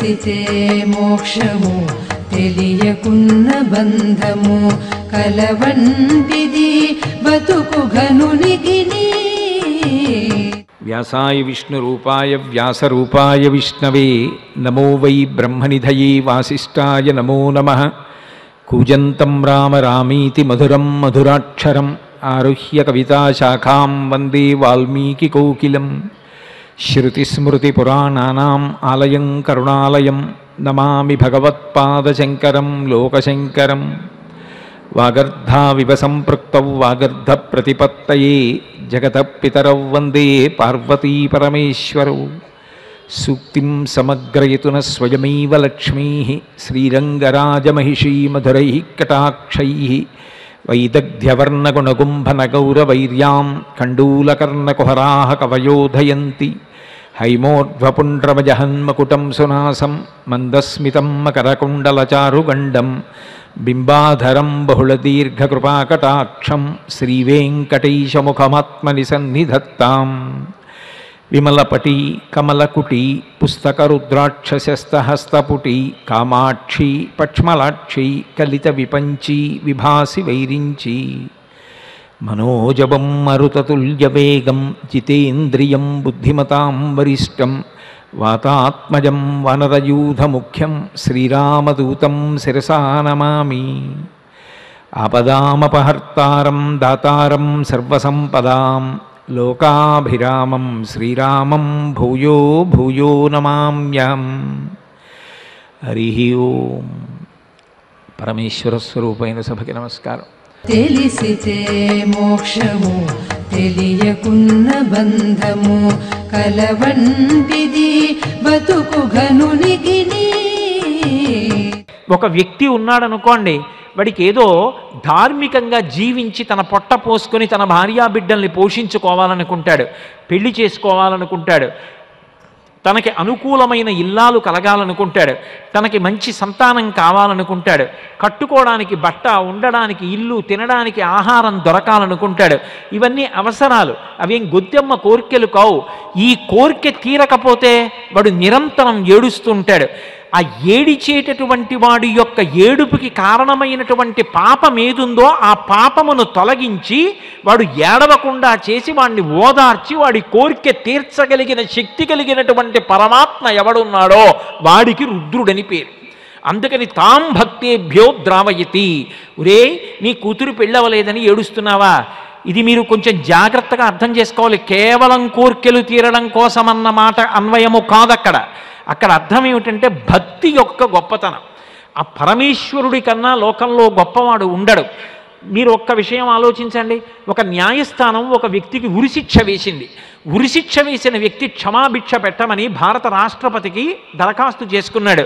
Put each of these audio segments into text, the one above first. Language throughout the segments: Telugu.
తెలిసితే మోక్షము తెలియకున్న బంధము కలవంటిది బతుకు ఘనునికిని వ్యాసాయ విష్ణురూపాయ వ్యాసరూపాయ విష్ణవే నమో వై బ్రహ్మనిధయే వాసిష్ఠాయ నమో నమ కూజంతం రామ రామీతి మధురం మధురాక్షరం ఆరుహ్య కవితాశాఖాం వందే వాల్మీకికోకిలం శృతిస్మృతిపురాణానాం ఆలయం కరుణాలయం నమామి భగవత్పాదశంకరం లోకశంకరం వాగర్ధావివ సంపృక్తౌ వాగర్ధ ప్రతిపత్తయే జగత పితరౌ వందే పార్వతీ పరమేశ్వరౌ సూక్తిం సమగ్రయతున స్వయమైవ లక్ష్మీ శ్రీరంగరాజమహిషీ మధురై కటాక్షై వైదగ్ధ్యవర్ణగుణగుంభనగౌరవైర్యాం కండూలకర్ణకుహరా కవయోధయంతి హైమోర్ధ్వపుండ్రమజహన్మకుటం సునాసం మందస్మితం మకరకుండలచారుగండం బింబాధరం బహుళదీర్ఘకృపాకటాక్షం శ్రీవేంకటేశముఖమాత్మని సన్నిధత్తాం విమలపటి కమలకుటి పుస్తకరుద్రాక్షశస్తహస్తపుటి కామాక్షి పక్ష్మలాక్షి కలిత విపంచి విభాసి వైరించి మనోజవం మరుతతుల్యవేగం జితేంద్రియం బుద్ధిమతాం వరిష్టం వాతాత్మజం వనరయూధముఖ్యం శ్రీరామదూతం శిరసా నమామి ఆపదామపహర్తారం దాతారం సర్వసంపదాం లోకాభిరామం శ్రీరామం భూయో భూయో నమామ్యం హరి ఓం పరమేశ్వర స్వరూపైన సభకి నమస్కారం తెలిసితే మోక్షము తెలియకున్న బంధము కలవంటిది బతుకు ఘనునికిని ఒక వ్యక్తి ఉన్నాడనుకోండి వాడికి ఏదో ధార్మికంగా జీవించి తన పొట్ట పోసుకొని తన భార్యా బిడ్డల్ని పోషించుకోవాలనుకుంటాడు పెళ్లి చేసుకోవాలనుకుంటాడు తనకి అనుకూలమైన ఇల్లాలు కలగాలనుకుంటాడు తనకి మంచి సంతానం కావాలనుకుంటాడు కట్టుకోవడానికి బట్ట ఉండడానికి ఇల్లు తినడానికి ఆహారం దొరకాలనుకుంటాడు ఇవన్నీ అవసరాలు అవేం గొద్దెమ్మ కోరికలు కావు ఈ కోరిక తీరకపోతే వాడు నిరంతరం ఏడుస్తుంటాడు ఆ ఏడిచేటటువంటి వాడి యొక్క ఏడుపుకి కారణమైనటువంటి పాపం ఏదుందో ఆ పాపమును తొలగించి వాడు ఏడవకుండా చేసి వాడిని ఓదార్చి వాడి కోరిక తీర్చగలిగిన శక్తి కలిగినటువంటి పరమాత్మ ఎవడున్నాడో వాడికి రుద్రుడని పేరు అందుకని తాం భక్తేభ్యో ద్రావయతి ఒరే నీ కూతురు పెళ్ళవలేదని ఏడుస్తున్నావా ఇది మీరు కొంచెం జాగ్రత్తగా అర్థం చేసుకోవాలి కేవలం కోర్కెలు తీరడం కోసమన్న మాట అన్వయము కాదక్కడ అక్కడ అర్థం ఏమిటంటే భక్తి యొక్క గొప్పతనం ఆ పరమేశ్వరుడి కన్నా లోకంలో గొప్పవాడు ఉండడు మీరు ఒక్క విషయం ఆలోచించండి ఒక న్యాయస్థానం ఒక వ్యక్తికి ఉరిశిక్ష వేసింది ఉరిశిక్ష వేసిన వ్యక్తి క్షమాభిక్ష పెట్టమని భారత రాష్ట్రపతికి దరఖాస్తు చేసుకున్నాడు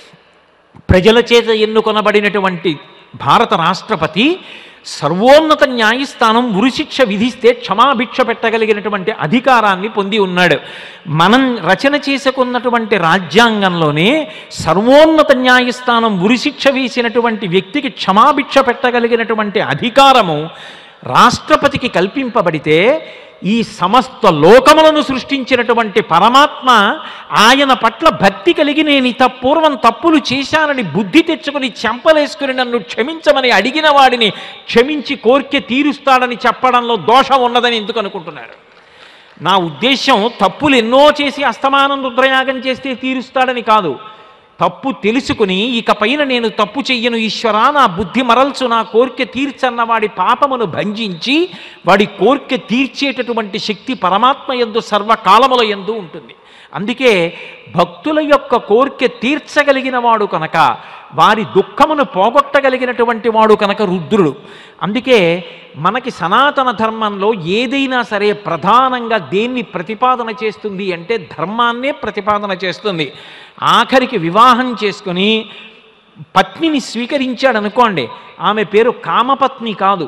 ప్రజల చేత ఎన్నుకొనబడినటువంటి భారత రాష్ట్రపతి సర్వోన్నత న్యాయస్థానం ఉరిశిక్ష విధిస్తే క్షమాభిక్ష పెట్టగలిగినటువంటి అధికారాన్ని పొంది ఉన్నాడు మనం రచన చేసుకున్నటువంటి రాజ్యాంగంలోనే సర్వోన్నత న్యాయస్థానం ఉరిశిక్ష వేసినటువంటి వ్యక్తికి క్షమాభిక్ష పెట్టగలిగినటువంటి అధికారము రాష్ట్రపతికి కల్పింపబడితే ఈ సమస్త లోకములను సృష్టించినటువంటి పరమాత్మ ఆయన పట్ల భక్తి కలిగి నేను ఇంత పూర్వం తప్పులు చేశానని బుద్ధి తెచ్చుకుని చెంపలేసుకుని నన్ను క్షమించమని అడిగిన వాడిని క్షమించి కోరిక తీరుస్తాడని చెప్పడంలో దోషం ఉన్నదని ఎందుకు అనుకుంటున్నారు నా ఉద్దేశం తప్పులు ఎన్నో చేసి అస్తమానం రుద్రయాగం చేస్తే తీరుస్తాడని కాదు తప్పు తెలుసుకుని ఇక పైన నేను తప్పు చెయ్యను ఈశ్వరా నా బుద్ధి మరల్చు నా కోరిక తీర్చన్న వాడి పాపమును భంజించి వాడి కోరిక తీర్చేటటువంటి శక్తి పరమాత్మ ఎందు సర్వకాలముల ఎందు ఉంటుంది అందుకే భక్తుల యొక్క కోరిక తీర్చగలిగిన వాడు కనుక వారి దుఃఖమును పోగొట్టగలిగినటువంటి వాడు కనుక రుద్రుడు అందుకే మనకి సనాతన ధర్మంలో ఏదైనా సరే ప్రధానంగా దేన్ని ప్రతిపాదన చేస్తుంది అంటే ధర్మాన్నే ప్రతిపాదన చేస్తుంది ఆఖరికి వివాహం చేసుకుని పత్నిని స్వీకరించాడు అనుకోండి ఆమె పేరు కామపత్ని కాదు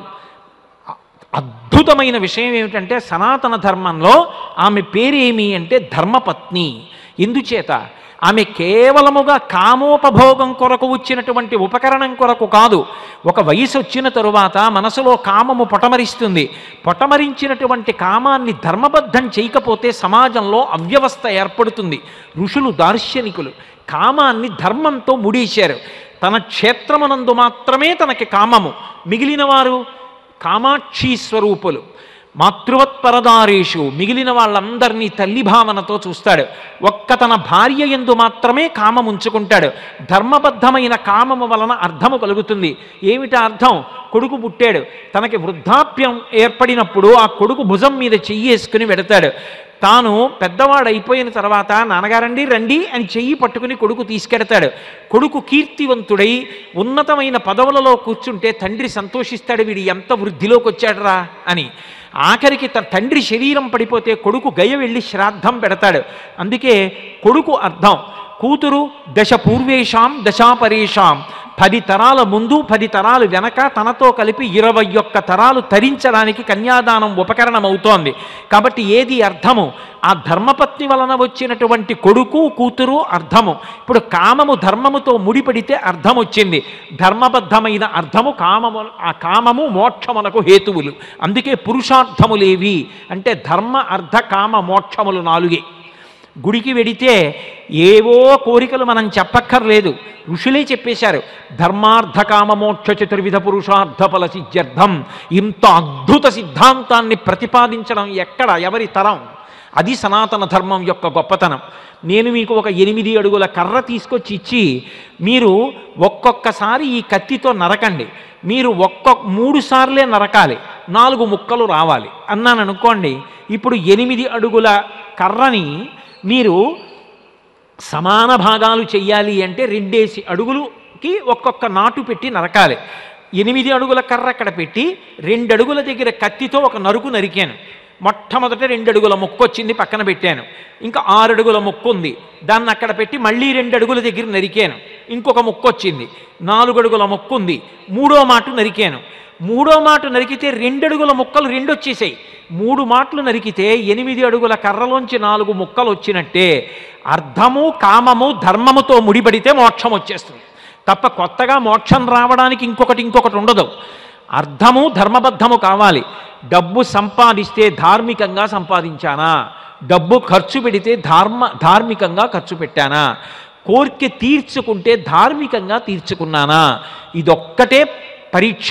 అద్భుతమైన విషయం ఏమిటంటే సనాతన ధర్మంలో ఆమె పేరేమి అంటే ధర్మపత్ని ఎందుచేత ఆమె కేవలముగా కామోపభోగం కొరకు వచ్చినటువంటి ఉపకరణం కొరకు కాదు ఒక వయసు వచ్చిన తరువాత మనసులో కామము పొటమరిస్తుంది పొటమరించినటువంటి కామాన్ని ధర్మబద్ధం చేయకపోతే సమాజంలో అవ్యవస్థ ఏర్పడుతుంది ఋషులు దార్శనికులు కామాన్ని ధర్మంతో ముడేశారు తన క్షేత్రమునందు మాత్రమే తనకి కామము మిగిలిన వారు కామాక్షి స్వరూపులు మాతృవత్పరదారేషు మిగిలిన వాళ్ళందరినీ తల్లి భావనతో చూస్తాడు ఒక్క తన భార్య ఎందు మాత్రమే కామం ఉంచుకుంటాడు ధర్మబద్ధమైన కామము వలన అర్థము కలుగుతుంది ఏమిటా అర్థం కొడుకు పుట్టాడు తనకి వృద్ధాప్యం ఏర్పడినప్పుడు ఆ కొడుకు భుజం మీద చెయ్యేసుకుని వెడతాడు తాను పెద్దవాడు అయిపోయిన తర్వాత నాన్నగారండి రండి అని చెయ్యి పట్టుకుని కొడుకు తీసుకెడతాడు కొడుకు కీర్తివంతుడై ఉన్నతమైన పదవులలో కూర్చుంటే తండ్రి సంతోషిస్తాడు వీడు ఎంత వృద్ధిలోకి వచ్చాడరా అని ఆఖరికి తన తండ్రి శరీరం పడిపోతే కొడుకు గయ వెళ్ళి శ్రాద్ధం పెడతాడు అందుకే కొడుకు అర్థం కూతురు దశ పూర్వేషాం దశాపరేషాం పది తరాల ముందు పది తరాలు వెనక తనతో కలిపి ఇరవై ఒక్క తరాలు తరించడానికి కన్యాదానం ఉపకరణం అవుతోంది కాబట్టి ఏది అర్థము ఆ ధర్మపత్ని వలన వచ్చినటువంటి కొడుకు కూతురు అర్థము ఇప్పుడు కామము ధర్మముతో ముడిపడితే అర్థం వచ్చింది ధర్మబద్ధమైన అర్థము కామము ఆ కామము మోక్షమునకు హేతువులు అందుకే పురుషార్థములేవి అంటే ధర్మ అర్థ కామ మోక్షములు నాలుగే గుడికి వెడితే ఏవో కోరికలు మనం చెప్పక్కర్లేదు ఋషులే చెప్పేశారు ధర్మార్థ కామ మోక్ష చతుర్విధ పురుషార్థ ఫల సిద్ధ్యర్థం ఇంత అద్భుత సిద్ధాంతాన్ని ప్రతిపాదించడం ఎక్కడ ఎవరి తరం అది సనాతన ధర్మం యొక్క గొప్పతనం నేను మీకు ఒక ఎనిమిది అడుగుల కర్ర తీసుకొచ్చి ఇచ్చి మీరు ఒక్కొక్కసారి ఈ కత్తితో నరకండి మీరు ఒక్కొక్క మూడు సార్లే నరకాలి నాలుగు ముక్కలు రావాలి అన్నాను అనుకోండి ఇప్పుడు ఎనిమిది అడుగుల కర్రని మీరు సమాన భాగాలు చెయ్యాలి అంటే రెండేసి అడుగులుకి ఒక్కొక్క నాటు పెట్టి నరకాలి ఎనిమిది అడుగుల కర్ర అక్కడ పెట్టి రెండు అడుగుల దగ్గర కత్తితో ఒక నరుకు నరికాను మొట్టమొదట రెండు అడుగుల ముక్కు వచ్చింది పక్కన పెట్టాను ఇంకా ఆరు అడుగుల ముక్కు ఉంది దాన్ని అక్కడ పెట్టి మళ్ళీ రెండు అడుగుల దగ్గర నరికాను ఇంకొక ముక్కు వచ్చింది నాలుగు అడుగుల ముక్కు ఉంది మూడో మాటు నరికాను మూడో మాట నరికితే రెండు అడుగుల ముక్కలు రెండు వచ్చేసాయి మూడు మాటలు నరికితే ఎనిమిది అడుగుల కర్రలోంచి నాలుగు ముక్కలు వచ్చినట్టే అర్థము కామము ధర్మముతో ముడిపడితే మోక్షం వచ్చేస్తుంది తప్ప కొత్తగా మోక్షం రావడానికి ఇంకొకటి ఇంకొకటి ఉండదు అర్థము ధర్మబద్ధము కావాలి డబ్బు సంపాదిస్తే ధార్మికంగా సంపాదించానా డబ్బు ఖర్చు పెడితే ధార్మ ధార్మికంగా ఖర్చు పెట్టానా కోరిక తీర్చుకుంటే ధార్మికంగా తీర్చుకున్నానా ఇదొక్కటే పరీక్ష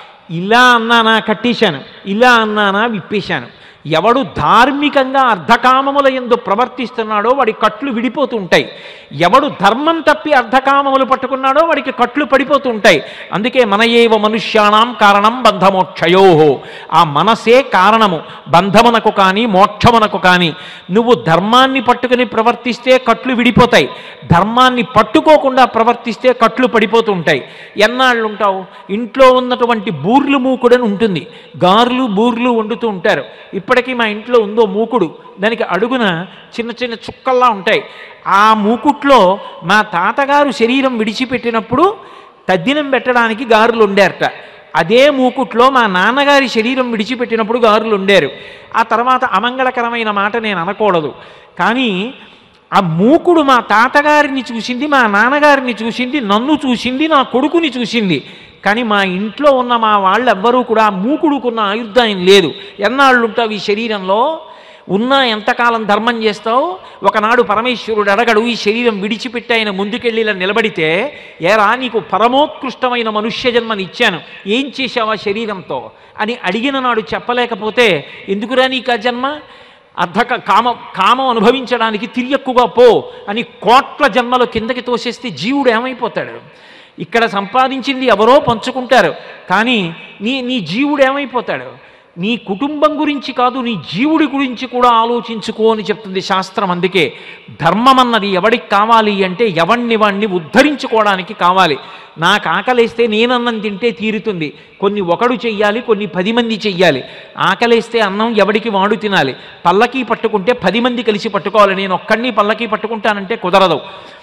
ఇలా అన్నానా కట్టేశాను ఇలా అన్నానా విప్పేశాను ఎవడు ధార్మికంగా అర్ధకామముల ఎందు ప్రవర్తిస్తున్నాడో వాడి కట్లు విడిపోతూ ఉంటాయి ఎవడు ధర్మం తప్పి అర్ధకామములు పట్టుకున్నాడో వాడికి కట్లు పడిపోతూ ఉంటాయి అందుకే మన ఏవ మనుష్యాణం కారణం బంధమోక్షయో ఆ మనసే కారణము బంధమునకు కానీ మోక్షమునకు కానీ నువ్వు ధర్మాన్ని పట్టుకుని ప్రవర్తిస్తే కట్లు విడిపోతాయి ధర్మాన్ని పట్టుకోకుండా ప్రవర్తిస్తే కట్లు పడిపోతూ ఉంటాయి ఎన్నాళ్ళు ఉంటావు ఇంట్లో ఉన్నటువంటి బూర్లు మూకుడని ఉంటుంది గారులు బూర్లు వండుతూ ఉంటారు ఇప్పటికీ మా ఇంట్లో ఉందో మూకుడు దానికి అడుగున చిన్న చిన్న చుక్కల్లా ఉంటాయి ఆ మూకుట్లో మా తాతగారు శరీరం విడిచిపెట్టినప్పుడు తద్దినం పెట్టడానికి గారులు ఉండారట అదే మూకుట్లో మా నాన్నగారి శరీరం విడిచిపెట్టినప్పుడు గారులు ఉండారు ఆ తర్వాత అమంగళకరమైన మాట నేను అనకూడదు కానీ ఆ మూకుడు మా తాతగారిని చూసింది మా నాన్నగారిని చూసింది నన్ను చూసింది నా కొడుకుని చూసింది కానీ మా ఇంట్లో ఉన్న మా వాళ్ళెవ్వరూ కూడా ఆ మూకుడుకున్న ఆయుర్దాయం లేదు ఎన్నాళ్ళు ఉంటావు ఈ శరీరంలో ఉన్నా ఎంతకాలం ధర్మం చేస్తావు ఒకనాడు పరమేశ్వరుడు అడగడు ఈ శరీరం విడిచిపెట్టి ఆయన ముందుకెళ్ళి ఇలా నిలబడితే ఏరా నీకు పరమోత్కృష్టమైన మనుష్య జన్మని ఇచ్చాను ఏం చేశావు ఆ శరీరంతో అని అడిగిన నాడు చెప్పలేకపోతే ఎందుకురా నీకు ఆ జన్మ అర్ధక కామ కామం అనుభవించడానికి తిరియక్కుగా పో అని కోట్ల జన్మలు కిందకి తోసేస్తే జీవుడు ఏమైపోతాడు ఇక్కడ సంపాదించింది ఎవరో పంచుకుంటారు కానీ నీ నీ జీవుడు ఏమైపోతాడు నీ కుటుంబం గురించి కాదు నీ జీవుడి గురించి కూడా ఆలోచించుకో అని చెప్తుంది శాస్త్రం అందుకే ధర్మం అన్నది ఎవడికి కావాలి అంటే ఎవడిని వాడిని ఉద్ధరించుకోవడానికి కావాలి నాకు ఆకలేస్తే నేనన్నం తింటే తీరుతుంది కొన్ని ఒకడు చెయ్యాలి కొన్ని పది మంది చెయ్యాలి ఆకలేస్తే అన్నం ఎవడికి వాడు తినాలి పల్లకీ పట్టుకుంటే పది మంది కలిసి పట్టుకోవాలి నేను ఒక్కడిని పల్లకీ పట్టుకుంటానంటే కుదరదు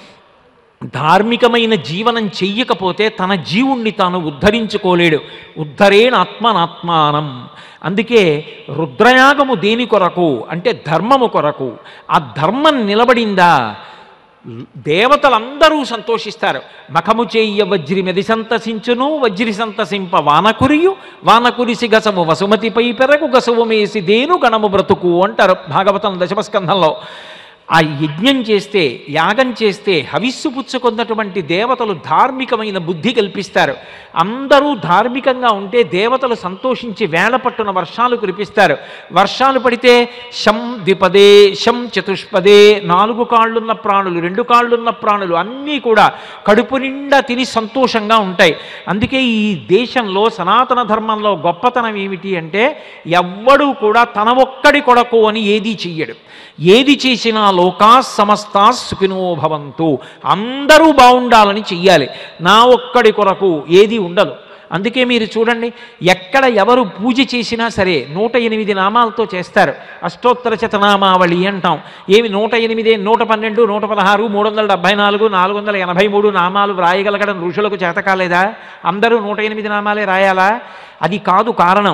ధార్మికమైన జీవనం చెయ్యకపోతే తన జీవుణ్ణి తాను ఉద్ధరించుకోలేడు ఉద్ధరేణ ఆత్మనాత్మానం అందుకే రుద్రయాగము దేని కొరకు అంటే ధర్మము కొరకు ఆ ధర్మం నిలబడిందా దేవతలందరూ సంతోషిస్తారు మఖము చెయ్య వజ్రి మెది సంతసించును వజ్రి సంతసింప వానకురియు వానకురిసి గసము వసుమతిపై పెరగు గసవు మేసి దేను గణము బ్రతుకు అంటారు భాగవతం దశమస్కంధంలో ఆ యజ్ఞం చేస్తే యాగం చేస్తే హవిస్సు పుచ్చుకున్నటువంటి దేవతలు ధార్మికమైన బుద్ధి కల్పిస్తారు అందరూ ధార్మికంగా ఉంటే దేవతలు సంతోషించి వేళ పట్టున వర్షాలు కురిపిస్తారు వర్షాలు పడితే శం ద్విపదే శం చతుష్పదే నాలుగు కాళ్ళున్న ప్రాణులు రెండు కాళ్ళున్న ప్రాణులు అన్నీ కూడా కడుపు నిండా తిని సంతోషంగా ఉంటాయి అందుకే ఈ దేశంలో సనాతన ధర్మంలో గొప్పతనం ఏమిటి అంటే ఎవ్వడూ కూడా తన ఒక్కడి కొడకు అని ఏదీ చెయ్యడు ఏది చేసినా లోకా సమస్తా సుఖినో భవంతు అందరూ బాగుండాలని చెయ్యాలి నా ఒక్కడి కొరకు ఏది ఉండదు అందుకే మీరు చూడండి ఎక్కడ ఎవరు పూజ చేసినా సరే నూట ఎనిమిది నామాలతో చేస్తారు అష్టోత్తర శతనామావళి అంటాం ఏమి నూట ఎనిమిది నూట పన్నెండు నూట పదహారు మూడు వందల డెబ్భై నాలుగు నాలుగు వందల ఎనభై మూడు నామాలు వ్రాయగలగడం ఋషులకు చేత కాలేదా అందరూ నూట ఎనిమిది నామాలే రాయాలా అది కాదు కారణం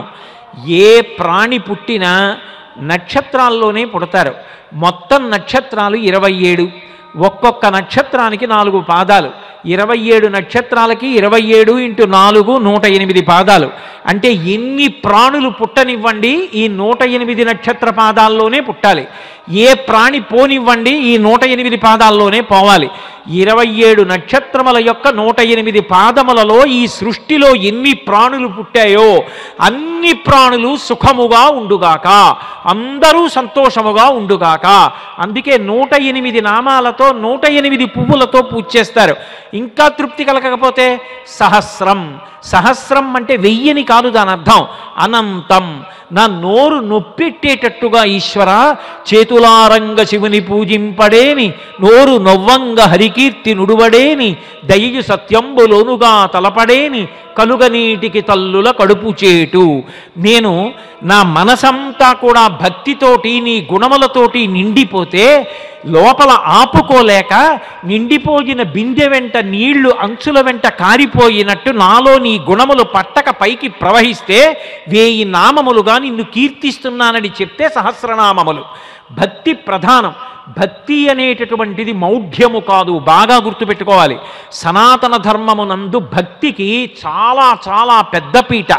ఏ ప్రాణి పుట్టినా నక్షత్రాల్లోనే పుడతారు మొత్తం నక్షత్రాలు ఇరవై ఏడు ఒక్కొక్క నక్షత్రానికి నాలుగు పాదాలు ఇరవై ఏడు నక్షత్రాలకి ఇరవై ఏడు ఇంటూ నాలుగు నూట ఎనిమిది పాదాలు అంటే ఎన్ని ప్రాణులు పుట్టనివ్వండి ఈ నూట ఎనిమిది నక్షత్ర పాదాల్లోనే పుట్టాలి ఏ ప్రాణి పోనివ్వండి ఈ నూట ఎనిమిది పాదాల్లోనే పోవాలి ఇరవై ఏడు నక్షత్రముల యొక్క నూట ఎనిమిది పాదములలో ఈ సృష్టిలో ఎన్ని ప్రాణులు పుట్టాయో అన్ని ప్రాణులు సుఖముగా ఉండుగాక అందరూ సంతోషముగా ఉండుగాక అందుకే నూట ఎనిమిది నామాలతో నూట ఎనిమిది పువ్వులతో పూజ చేస్తారు ఇంకా తృప్తి కలగకపోతే సహస్రం సహస్రం అంటే వెయ్యని కాదు దాని అర్థం అనంతం నా నోరు నొప్పెట్టేటట్టుగా ఈశ్వర చేతులారంగ శివుని పూజింపడేని నోరు నొవ్వంగ హరికీర్తి నుడువడేని దయయు సత్యంబులోనుగా తలపడేని కలుగనీటికి తల్లుల కడుపు చేటు నేను నా మనసంతా కూడా భక్తితోటి నీ గుణములతోటి నిండిపోతే లోపల ఆపుకోలేక నిండిపోయిన బిందె వెంట నీళ్లు అంచుల వెంట కారిపోయినట్టు నాలో నీ గుణములు పట్టక పైకి ప్రవహిస్తే వేయి నామములుగా నిన్ను కీర్తిస్తున్నానని చెప్తే సహస్రనామములు భక్తి ప్రధానం భక్తి అనేటటువంటిది మౌఢ్యము కాదు బాగా గుర్తుపెట్టుకోవాలి సనాతన ధర్మమునందు భక్తికి చాలా చాలా పెద్దపీట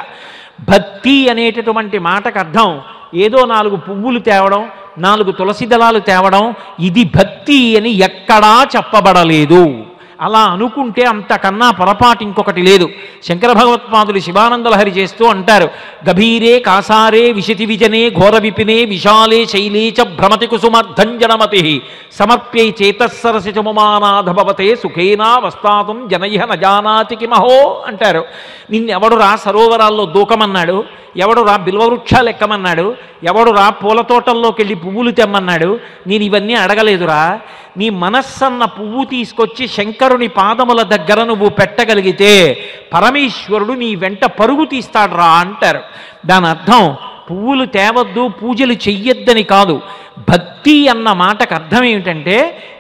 భక్తి అనేటటువంటి మాటకు అర్థం ఏదో నాలుగు పువ్వులు తేవడం నాలుగు తులసి దళాలు తేవడం ఇది భక్తి అని ఎక్కడా చెప్పబడలేదు అలా అనుకుంటే అంతకన్నా పొరపాటు ఇంకొకటి లేదు శంకర భగవత్పాదులు శివానందలహరి చేస్తూ అంటారు గభీరే కాసారే విశతి విజనే ఘోర విపినే విశాలే శైలే చ భ్రమతి కుసుమర్ధంజనమతి సమర్ప్యై చేతస్సరసి చముమానాథ భవతే సుఖేనా వస్తాతం జనయ్య నజానాతి కిమహో అంటారు నిన్నెవడు రా సరోవరాల్లో దూకమన్నాడు ఎవడు రా బిల్వవృక్షాలు ఎక్కమన్నాడు ఎవడు రా పూల తోటల్లోకి వెళ్ళి పువ్వులు తెమ్మన్నాడు నేను ఇవన్నీ అడగలేదురా నీ మనస్సన్న పువ్వు తీసుకొచ్చి శంకరుని పాదముల దగ్గర నువ్వు పెట్టగలిగితే పరమేశ్వరుడు నీ వెంట పరుగు తీస్తాడురా అంటారు దాని అర్థం పువ్వులు తేవద్దు పూజలు చెయ్యొద్దని కాదు భక్తి అన్న మాటకు అర్థం ఏమిటంటే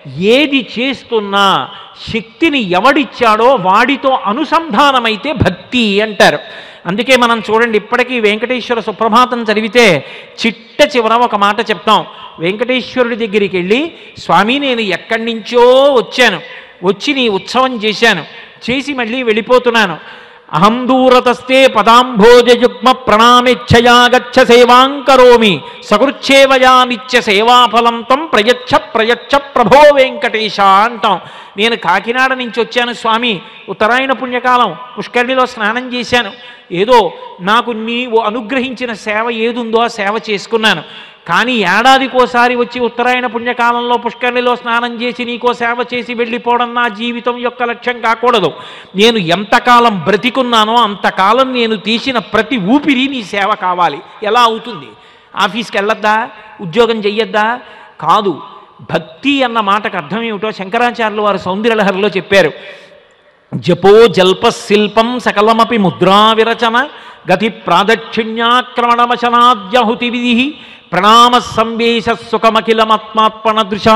ఏది చేస్తున్నా శక్తిని ఎవడిచ్చాడో వాడితో అనుసంధానమైతే భక్తి అంటారు అందుకే మనం చూడండి ఇప్పటికీ వెంకటేశ్వర సుప్రభాతం చదివితే చిట్ట చివర ఒక మాట చెప్తాం వెంకటేశ్వరుడి దగ్గరికి వెళ్ళి స్వామి నేను ఎక్కడి నుంచో వచ్చాను వచ్చి నీ ఉత్సవం చేశాను చేసి మళ్ళీ వెళ్ళిపోతున్నాను అహం దూరతస్తే పదాంభోజయుగ్మ ప్రణామిచ్చయా గచ్చ సేవాం కరోమి సకృచ్ఛేవయా నిత్య సేవాఫలం తం ప్రయచ్చ ప్రయచ్చ ప్రభో వెంకటేశ అంటాం నేను కాకినాడ నుంచి వచ్చాను స్వామి ఉత్తరాయణ పుణ్యకాలం పుష్కరిణిలో స్నానం చేశాను ఏదో నాకు నీవు అనుగ్రహించిన సేవ ఏదుందో ఆ సేవ చేసుకున్నాను కానీ ఏడాదికోసారి వచ్చి ఉత్తరాయణ పుణ్యకాలంలో పుష్కరిణిలో స్నానం చేసి నీకో సేవ చేసి వెళ్ళిపోవడం నా జీవితం యొక్క లక్ష్యం కాకూడదు నేను ఎంతకాలం బ్రతికున్నానో అంతకాలం నేను తీసిన ప్రతి ఊపిరి నీ సేవ కావాలి ఎలా అవుతుంది ఆఫీస్కి వెళ్ళొద్దా ఉద్యోగం చెయ్యొద్దా కాదు భక్తి అన్న మాటకు అర్థం ఏమిటో శంకరాచార్యులు వారు సౌందర్యలహరిలో చెప్పారు జపో జల్ప శిల్పం సకలమపి ముద్రా విరచన గతి ప్రాదక్షిణ్యాక్రమణమశనాద్యహుతి విధి ప్రణామ సంవేశ సుఖమఖిలమాత్మాత్మన దృశ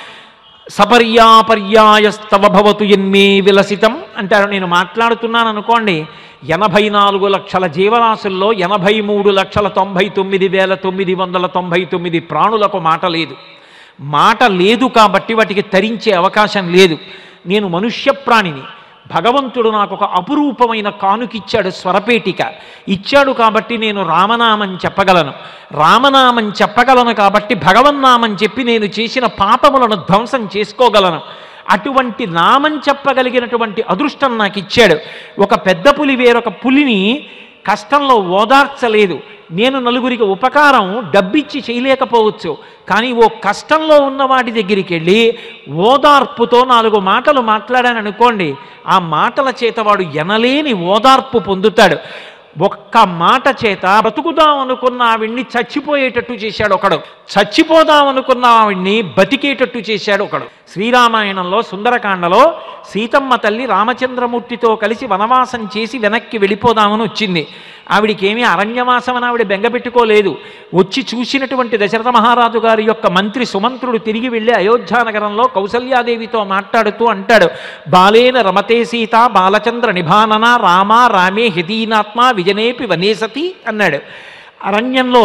సపర్యాపర్యాయస్తవ భవతు ఎన్మే విలసితం అంటారు నేను మాట్లాడుతున్నాను అనుకోండి ఎనభై నాలుగు లక్షల జీవరాశుల్లో ఎనభై మూడు లక్షల తొంభై తొమ్మిది వేల తొమ్మిది వందల తొంభై తొమ్మిది ప్రాణులకు మాట లేదు మాట లేదు కాబట్టి వాటికి తరించే అవకాశం లేదు నేను మనుష్య ప్రాణిని భగవంతుడు నాకు ఒక అపురూపమైన కానుకిచ్చాడు స్వరపేటిక ఇచ్చాడు కాబట్టి నేను రామనామం చెప్పగలను రామనామం చెప్పగలను కాబట్టి భగవన్నామం చెప్పి నేను చేసిన పాపములను ధ్వంసం చేసుకోగలను అటువంటి నామం చెప్పగలిగినటువంటి అదృష్టం నాకు ఇచ్చాడు ఒక పెద్ద పులి వేరొక పులిని కష్టంలో ఓదార్చలేదు నేను నలుగురికి ఉపకారం డబ్బిచ్చి చేయలేకపోవచ్చు కానీ ఓ కష్టంలో ఉన్న వాటి దగ్గరికి వెళ్ళి ఓదార్పుతో నాలుగు మాటలు మాట్లాడాను అనుకోండి ఆ మాటల చేత వాడు ఎనలేని ఓదార్పు పొందుతాడు ఒక్క మాట చేత బ్రతుకుదాం అనుకున్న ఆవిడ్ని చచ్చిపోయేటట్టు చేశాడు ఒకడు చచ్చిపోదాం అనుకున్న ఆవిడ్ని బతికేటట్టు చేశాడు ఒకడు శ్రీరామాయణంలో సుందరకాండలో సీతమ్మ తల్లి రామచంద్రమూర్తితో కలిసి వనవాసం చేసి వెనక్కి వెళ్ళిపోదామని వచ్చింది ఆవిడికి ఏమీ అరణ్యవాసం అని ఆవిడ బెంగపెట్టుకోలేదు వచ్చి చూసినటువంటి దశరథ మహారాజు గారి యొక్క మంత్రి సుమంత్రుడు తిరిగి వెళ్ళి అయోధ్యానగరంలో కౌసల్యాదేవితో మాట్లాడుతూ అంటాడు బాలేన రమతే సీత బాలచంద్ర నిభానన రామ రామే హితీనాత్మ విజనేపి వనేసతి అన్నాడు అరణ్యంలో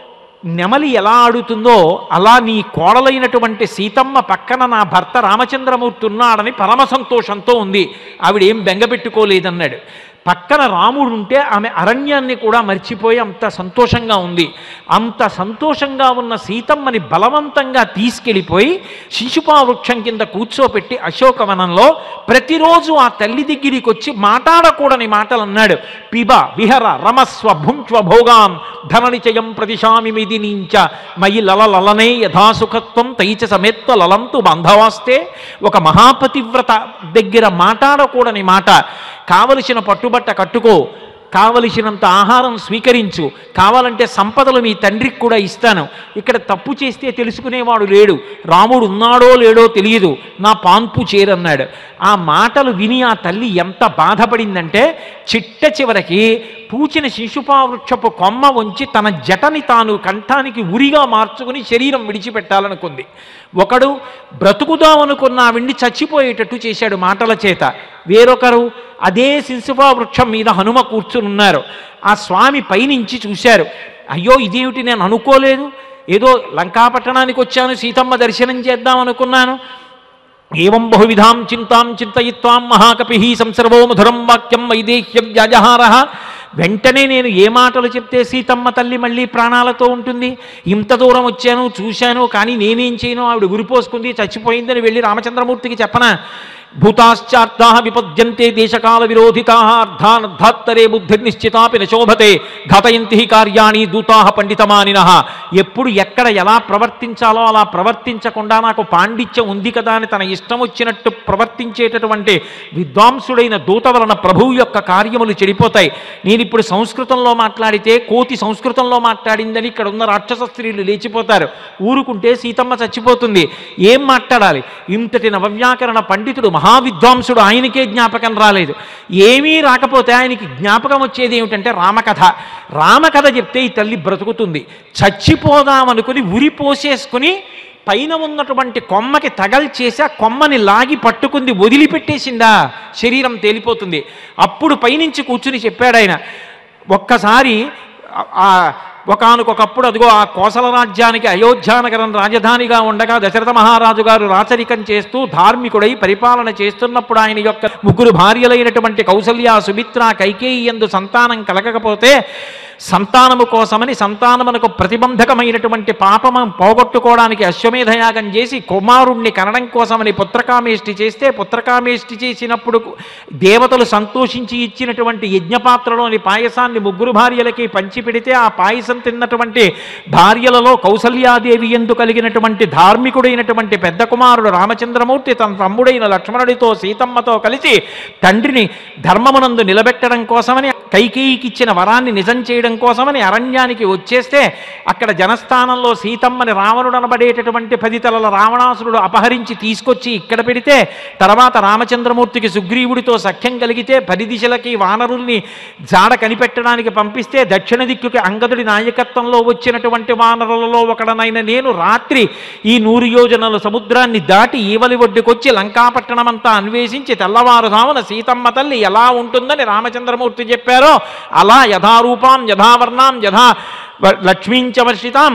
నెమలి ఎలా ఆడుతుందో అలా నీ కోడలైనటువంటి సీతమ్మ పక్కన నా భర్త రామచంద్రమూర్తి ఉన్నాడని పరమ సంతోషంతో ఉంది ఆవిడేం బెంగపెట్టుకోలేదన్నాడు పక్కన రాముడు ఉంటే ఆమె అరణ్యాన్ని కూడా మర్చిపోయి అంత సంతోషంగా ఉంది అంత సంతోషంగా ఉన్న సీతమ్మని బలవంతంగా తీసుకెళ్ళిపోయి శిశుపా వృక్షం కింద కూర్చోపెట్టి అశోకవనంలో ప్రతిరోజు ఆ తల్లి దగ్గరికి వచ్చి మాట్లాడకూడని మాటలు అన్నాడు పిబ విహర రమస్వ భుంక్వ భోగాం ధననిచయం ప్రతిశామి మిది నీంచ మయి లల లలనే యథాసుఖత్వం తైచ సమేత్వ లలంతు బాంధవాస్తే ఒక మహాపతివ్రత దగ్గర మాట్లాడకూడని మాట కావలసిన పట్టుబట్ట కట్టుకో కావలసినంత ఆహారం స్వీకరించు కావాలంటే సంపదలు మీ తండ్రికి కూడా ఇస్తాను ఇక్కడ తప్పు చేస్తే తెలుసుకునేవాడు లేడు రాముడు ఉన్నాడో లేడో తెలియదు నా పాన్పు చేరన్నాడు ఆ మాటలు విని ఆ తల్లి ఎంత బాధపడిందంటే చిట్ట చివరికి పూచిన శిశుపా వృక్షపు కొమ్మ వంచి తన జటని తాను కంఠానికి ఉరిగా మార్చుకుని శరీరం విడిచిపెట్టాలనుకుంది ఒకడు బ్రతుకుదామనుకున్న ఆవిడ్ని చచ్చిపోయేటట్టు చేశాడు మాటల చేత వేరొకరు అదే శిశుపా వృక్షం మీద హనుమ కూర్చుని ఉన్నారు ఆ స్వామి పైనుంచి చూశారు అయ్యో ఇదేమిటి నేను అనుకోలేదు ఏదో లంకాపట్టణానికి వచ్చాను సీతమ్మ దర్శనం చేద్దాం అనుకున్నాను ఏవం బహువిధాం చింతాం చింతయిత్వాం మహాకపి సంసర్వో మధురం వాక్యం వైదేహ్యం వ్యాజహార వెంటనే నేను ఏ మాటలు చెప్తే సీతమ్మ తల్లి మళ్ళీ ప్రాణాలతో ఉంటుంది ఇంత దూరం వచ్చాను చూశాను కానీ నేనేం చేయను ఆవిడ గురిపోసుకుంది చచ్చిపోయిందని వెళ్ళి రామచంద్రమూర్తికి చెప్పనా భూతాశ్చార్థా విపద్యంతే దేశకాల విరోధితా అర్థానర్థాత్తరే బుద్ధిర్నిశ్చితాపి నశోభతే ఘాతయంతి హి కార్యాణి దూతా పండితమానిన ఎప్పుడు ఎక్కడ ఎలా ప్రవర్తించాలో అలా ప్రవర్తించకుండా నాకు పాండిత్యం ఉంది కదా అని తన ఇష్టం వచ్చినట్టు ప్రవర్తించేటటువంటి విద్వాంసుడైన దూత వలన ప్రభువు యొక్క కార్యములు చెడిపోతాయి నేను ఇప్పుడు సంస్కృతంలో మాట్లాడితే కోతి సంస్కృతంలో మాట్లాడిందని ఇక్కడ ఉన్న రాక్షస స్త్రీలు లేచిపోతారు ఊరుకుంటే సీతమ్మ చచ్చిపోతుంది ఏం మాట్లాడాలి ఇంతటి నవవ్యాకరణ పండితుడు మహావిద్వాంసుడు ఆయనకే జ్ఞాపకం రాలేదు ఏమీ రాకపోతే ఆయనకి జ్ఞాపకం వచ్చేది ఏమిటంటే రామకథ రామకథ చెప్తే ఈ తల్లి బ్రతుకుతుంది చచ్చిపోదామనుకుని ఉరి పోసేసుకుని పైన ఉన్నటువంటి కొమ్మకి తగల్చేసి ఆ కొమ్మని లాగి పట్టుకుంది వదిలిపెట్టేసిందా శరీరం తేలిపోతుంది అప్పుడు పైనుంచి కూర్చుని చెప్పాడు ఆయన ఒక్కసారి ఆ ఒకనకొకప్పుడు అదిగో ఆ కోసల రాజ్యానికి అయోధ్యానగరం రాజధానిగా ఉండగా దశరథ మహారాజు గారు రాచరికం చేస్తూ ధార్మికుడై పరిపాలన చేస్తున్నప్పుడు ఆయన యొక్క ముగ్గురు భార్యలైనటువంటి కౌసల్య సుమిత్ర కైకేయి ఎందు సంతానం కలగకపోతే సంతానము కోసమని సంతానమునకు ప్రతిబంధకమైనటువంటి పాపము పోగొట్టుకోవడానికి అశ్వమేధయాగం చేసి కుమారుణ్ణి కనడం కోసమని పుత్రకామేష్టి చేస్తే పుత్రకామేష్టి చేసినప్పుడు దేవతలు సంతోషించి ఇచ్చినటువంటి యజ్ఞపాత్రలోని పాయసాన్ని ముగ్గురు భార్యలకి పంచిపెడితే ఆ పాయసం తిన్నటువంటి భార్యలలో కౌసల్యాదేవి ఎందు కలిగినటువంటి ధార్మికుడైనటువంటి పెద్ద కుమారుడు రామచంద్రమూర్తి తన తమ్ముడైన లక్ష్మణుడితో సీతమ్మతో కలిసి తండ్రిని ధర్మమునందు నిలబెట్టడం కోసమని కైకేయికి ఇచ్చిన వరాన్ని నిజం చేయడం కోసమని అరణ్యానికి వచ్చేస్తే అక్కడ జనస్థానంలో సీతమ్మని రావణుడు అనబడేటటువంటి పది తలల రావణాసురుడు అపహరించి తీసుకొచ్చి ఇక్కడ పెడితే తర్వాత రామచంద్రమూర్తికి సుగ్రీవుడితో సఖ్యం కలిగితే పది దిశలకి వానరుల్ని జాడ కనిపెట్టడానికి పంపిస్తే దక్షిణ దిక్కుకి అంగదుడి నాయకత్వంలో వచ్చినటువంటి వానరులలో ఒకడనైన నేను రాత్రి ఈ నూరు యోజనల సముద్రాన్ని దాటి ఈవలి ఒడ్డుకొచ్చి లంకాపట్టణమంతా అన్వేషించి తెల్లవారుజామున సీతమ్మ తల్లి ఎలా ఉంటుందని రామచంద్రమూర్తి చెప్పారో అలా యథారూపాం యథావర్ణాం యథా వ- లక్ష్మీంచ వర్షితాం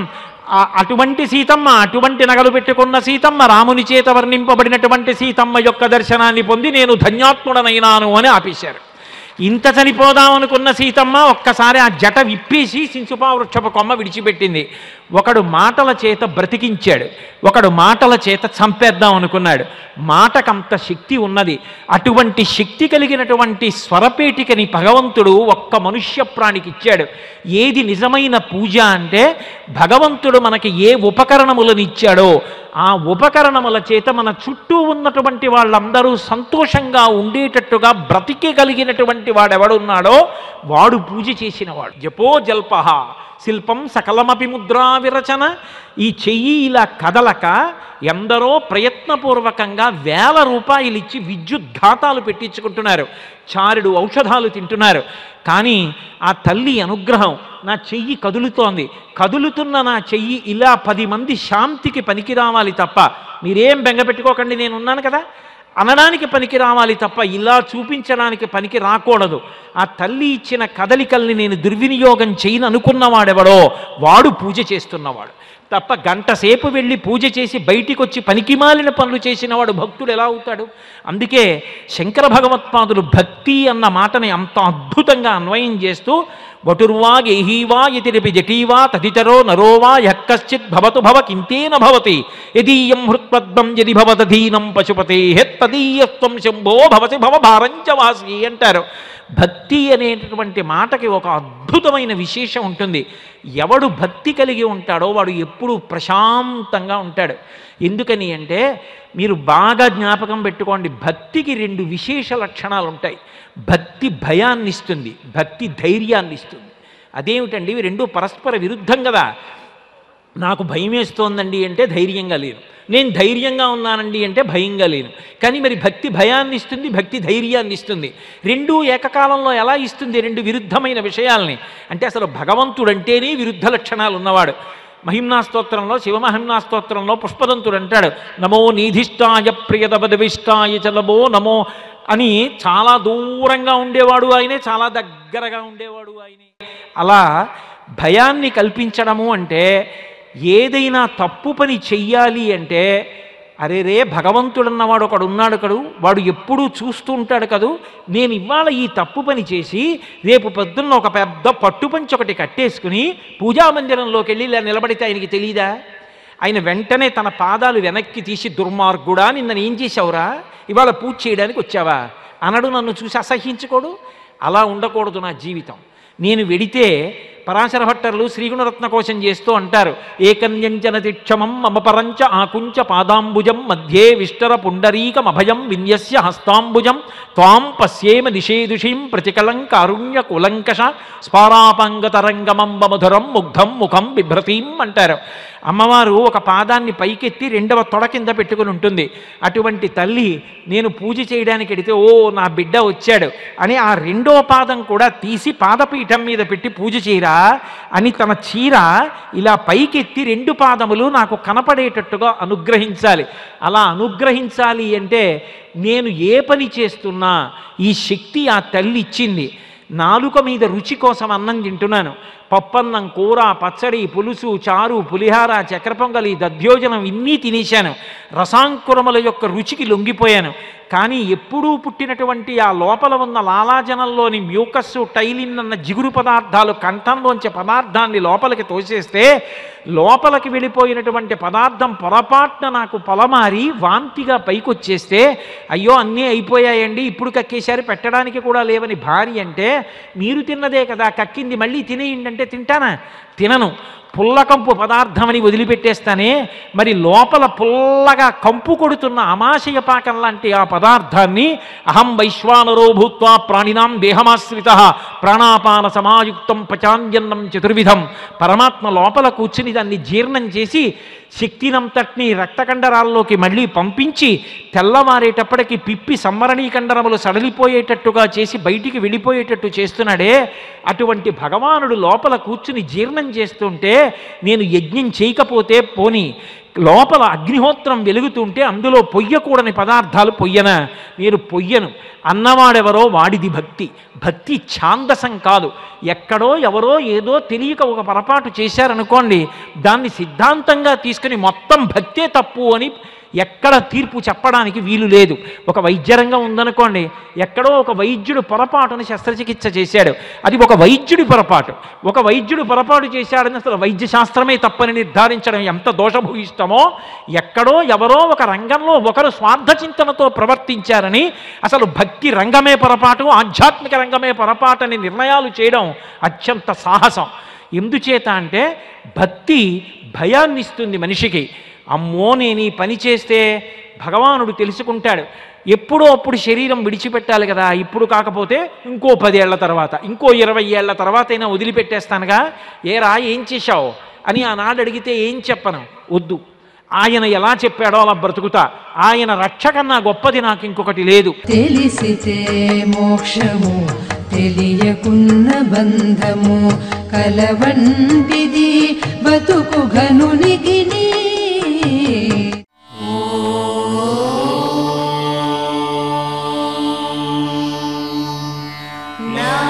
ఆ అటువంటి సీతమ్మ అటువంటి నగలు పెట్టుకున్న సీతమ్మ రాముని చేత వర్ణింపబడినటువంటి సీతమ్మ యొక్క దర్శనాన్ని పొంది నేను ధన్యాత్ముడనైనాను అని ఆపేశారు ఇంత చనిపోదాం అనుకున్న సీతమ్మ ఒక్కసారి ఆ జట విప్పేసి సించుపా వృక్షపు కొమ్మ విడిచిపెట్టింది ఒకడు మాటల చేత బ్రతికించాడు ఒకడు మాటల చేత చంపేద్దాం అనుకున్నాడు మాటకంత శక్తి ఉన్నది అటువంటి శక్తి కలిగినటువంటి స్వరపేటికని భగవంతుడు ఒక్క మనుష్య ప్రాణికి ఇచ్చాడు ఏది నిజమైన పూజ అంటే భగవంతుడు మనకి ఏ ఉపకరణములను ఇచ్చాడో ఆ ఉపకరణముల చేత మన చుట్టూ ఉన్నటువంటి వాళ్ళందరూ సంతోషంగా ఉండేటట్టుగా బ్రతికగలిగినటువంటి వాడెవడున్నాడో వాడు పూజ చేసినవాడు జపో జల్పహ శిల్పం సకలమపి ముద్రా విరచన ఈ చెయ్యి ఇలా కదలక ఎందరో ప్రయత్నపూర్వకంగా వేల రూపాయలు ఇచ్చి విద్యుత్ ఘాతాలు పెట్టించుకుంటున్నారు చారుడు ఔషధాలు తింటున్నారు కానీ ఆ తల్లి అనుగ్రహం నా చెయ్యి కదులుతోంది కదులుతున్న నా చెయ్యి ఇలా పది మంది శాంతికి పనికి రావాలి తప్ప మీరేం బెంగ పెట్టుకోకండి నేను ఉన్నాను కదా అనడానికి పనికి రావాలి తప్ప ఇలా చూపించడానికి పనికి రాకూడదు ఆ తల్లి ఇచ్చిన కదలికల్ని నేను దుర్వినియోగం చేయను అనుకున్నవాడెవడో వాడు పూజ చేస్తున్నవాడు తప్ప గంట సేపు వెళ్ళి పూజ చేసి బయటికి వచ్చి పనికిమాలిన పనులు చేసినవాడు భక్తుడు ఎలా అవుతాడు అందుకే శంకర భగవత్పాదులు భక్తి అన్న మాటని అంత అద్భుతంగా అన్వయం చేస్తూ వటుర్వా గేహీవా యతిరిపి జటీవా తదితరో నరోవా యక్కశ్చిత్ భవతు భవ కింతేన భవతి యదీయం హృత్పద్మం యది భవదధీనం పశుపతే తదీయత్వం శంభో భవతి భవ భారంచ వాసి అంటారు భక్తి అనేటటువంటి మాటకి ఒక అద్భుతమైన విశేషం ఉంటుంది ఎవడు భక్తి కలిగి ఉంటాడో వాడు ఎప్పుడూ ప్రశాంతంగా ఉంటాడు ఎందుకని అంటే మీరు బాగా జ్ఞాపకం పెట్టుకోండి భక్తికి రెండు విశేష లక్షణాలు ఉంటాయి భక్తి భయాన్ని ఇస్తుంది భక్తి ధైర్యాన్ని ఇస్తుంది అదేమిటండి ఇవి రెండు పరస్పర విరుద్ధం కదా నాకు భయం వేస్తోందండి అంటే ధైర్యంగా లేను నేను ధైర్యంగా ఉన్నానండి అంటే భయంగా లేను కానీ మరి భక్తి భయాన్ని ఇస్తుంది భక్తి ధైర్యాన్ని ఇస్తుంది రెండు ఏకకాలంలో ఎలా ఇస్తుంది రెండు విరుద్ధమైన విషయాల్ని అంటే అసలు భగవంతుడంటేనే విరుద్ధ లక్షణాలు ఉన్నవాడు మహిమ్నా స్తోత్రంలో శివమహిమ్నా స్తోత్రంలో పుష్పదంతుడు అంటాడు నమో నీధిష్టాయ ప్రియదపదవిష్టాయ చలబో నమో అని చాలా దూరంగా ఉండేవాడు ఆయనే చాలా దగ్గరగా ఉండేవాడు ఆయనే అలా భయాన్ని కల్పించడము అంటే ఏదైనా తప్పు పని చెయ్యాలి అంటే అరే రే భగవంతుడన్నవాడు ఒకడు ఉన్నాడు కడు వాడు ఎప్పుడూ చూస్తూ ఉంటాడు కదూ నేను ఇవాళ ఈ తప్పు పని చేసి రేపు పొద్దున్న ఒక పెద్ద పట్టుపంచి ఒకటి కట్టేసుకుని పూజా మందిరంలోకి వెళ్ళి ఇలా నిలబడితే ఆయనకి తెలియదా ఆయన వెంటనే తన పాదాలు వెనక్కి తీసి దుర్మార్గుడా నిన్న ఏం చేశావురా ఇవాళ పూజ చేయడానికి వచ్చావా అనడు నన్ను చూసి అసహ్యించుకోడు అలా ఉండకూడదు నా జీవితం నేను వెడితే పరాశర భట్టర్లు శ్రీగుణరత్న కోశం చేస్తూ అంటారు ఏకన్యంజన తిక్షమం మమ పరంచ ఆకుంచ పాదాంబుజం మధ్యే విష్టర పుండరీకమభయం విన్యస్య హస్తాంబుజం త్వాం పశ్యేమ నిషేదుషీం ప్రతికలం కారుణ్య కులంకష స్పారాపంగతరంగమంబ మధురం ముగ్ధం ముఖం బిభ్రతీం అంటారు అమ్మవారు ఒక పాదాన్ని పైకెత్తి రెండవ తొడ కింద పెట్టుకుని ఉంటుంది అటువంటి తల్లి నేను పూజ చేయడానికి వెడితే ఓ నా బిడ్డ వచ్చాడు అని ఆ రెండో పాదం కూడా తీసి పాదపీఠం మీద పెట్టి పూజ చేయరా అని తన చీర ఇలా పైకెత్తి రెండు పాదములు నాకు కనపడేటట్టుగా అనుగ్రహించాలి అలా అనుగ్రహించాలి అంటే నేను ఏ పని చేస్తున్నా ఈ శక్తి ఆ తల్లి ఇచ్చింది నాలుక మీద రుచి కోసం అన్నం తింటున్నాను పప్పన్నం కూర పచ్చడి పులుసు చారు పులిహార చక్ర పొంగలి దధ్యోజనం ఇన్నీ తినేశాను రసాంకురముల యొక్క రుచికి లొంగిపోయాను కానీ ఎప్పుడూ పుట్టినటువంటి ఆ లోపల ఉన్న లాలాజనంలోని మ్యూకస్సు టైలిన్ అన్న జిగురు పదార్థాలు కంఠంలోంచి పదార్థాన్ని లోపలికి తోసేస్తే లోపలికి వెళ్ళిపోయినటువంటి పదార్థం పొరపాటున నాకు పొలమారి వాంతిగా పైకొచ్చేస్తే అయ్యో అన్నీ అయిపోయాయండి ఇప్పుడు కక్కేశారు పెట్టడానికి కూడా లేవని భార్య అంటే మీరు తిన్నదే కదా కక్కింది మళ్ళీ తినేయండి అంటే తింటానా తినను పుల్లకంపు పదార్థమని వదిలిపెట్టేస్తానే మరి లోపల పుల్లగా కంపు కొడుతున్న అమాశయ పాకం లాంటి ఆ పదార్థాన్ని అహం వైశ్వానరో భూత్వా ప్రాణినాం దేహమాశ్రిత ప్రాణాపాన సమాయుక్తం పచాంజన్నం చతుర్విధం పరమాత్మ లోపల కూర్చుని దాన్ని జీర్ణం చేసి శక్తినంతటిని రక్తకండరాల్లోకి మళ్ళీ పంపించి తెల్లవారేటప్పటికి పిప్పి సంవరణీకండరములు సడలిపోయేటట్టుగా చేసి బయటికి వెళ్ళిపోయేటట్టు చేస్తున్నాడే అటువంటి భగవానుడు లోపల కూర్చుని జీర్ణం చేస్తుంటే నేను యజ్ఞం చేయకపోతే పోని లోపల అగ్నిహోత్రం వెలుగుతుంటే అందులో పొయ్యకూడని పదార్థాలు పొయ్యన మీరు పొయ్యను అన్నవాడెవరో వాడిది భక్తి భక్తి ఛాందసం కాదు ఎక్కడో ఎవరో ఏదో తెలియక ఒక పొరపాటు చేశారనుకోండి దాన్ని సిద్ధాంతంగా తీసుకుని మొత్తం భక్తే తప్పు అని ఎక్కడ తీర్పు చెప్పడానికి వీలు లేదు ఒక వైద్యరంగం ఉందనుకోండి ఎక్కడో ఒక వైద్యుడు పొరపాటుని శస్త్రచికిత్స చేశాడు అది ఒక వైద్యుడి పొరపాటు ఒక వైద్యుడు పొరపాటు చేశాడని అసలు వైద్య శాస్త్రమే తప్పని నిర్ధారించడం ఎంత దోషభూయిష్టమో ఎక్కడో ఎవరో ఒక రంగంలో ఒకరు స్వార్థ చింతనతో ప్రవర్తించారని అసలు భక్తి రంగమే పొరపాటు ఆధ్యాత్మిక రంగమే పొరపాటు అని నిర్ణయాలు చేయడం అత్యంత సాహసం ఎందుచేత అంటే భక్తి భయాన్ని ఇస్తుంది మనిషికి అమ్మో నేను ఈ పని చేస్తే భగవానుడు తెలుసుకుంటాడు ఎప్పుడో అప్పుడు శరీరం విడిచిపెట్టాలి కదా ఇప్పుడు కాకపోతే ఇంకో పదేళ్ల తర్వాత ఇంకో ఇరవై ఏళ్ల తర్వాత అయినా వదిలిపెట్టేస్తానుగా ఏరా ఏం చేశావు అని ఆనాడు అడిగితే ఏం చెప్పను వద్దు ఆయన ఎలా చెప్పాడో అలా బ్రతుకుతా ఆయన రక్ష కన్నా గొప్పది నాకు ఇంకొకటి లేదు తెలిసితే మోక్షము తెలియకున్న బంధము కలవంటిది బతుకు ఘనునికి నా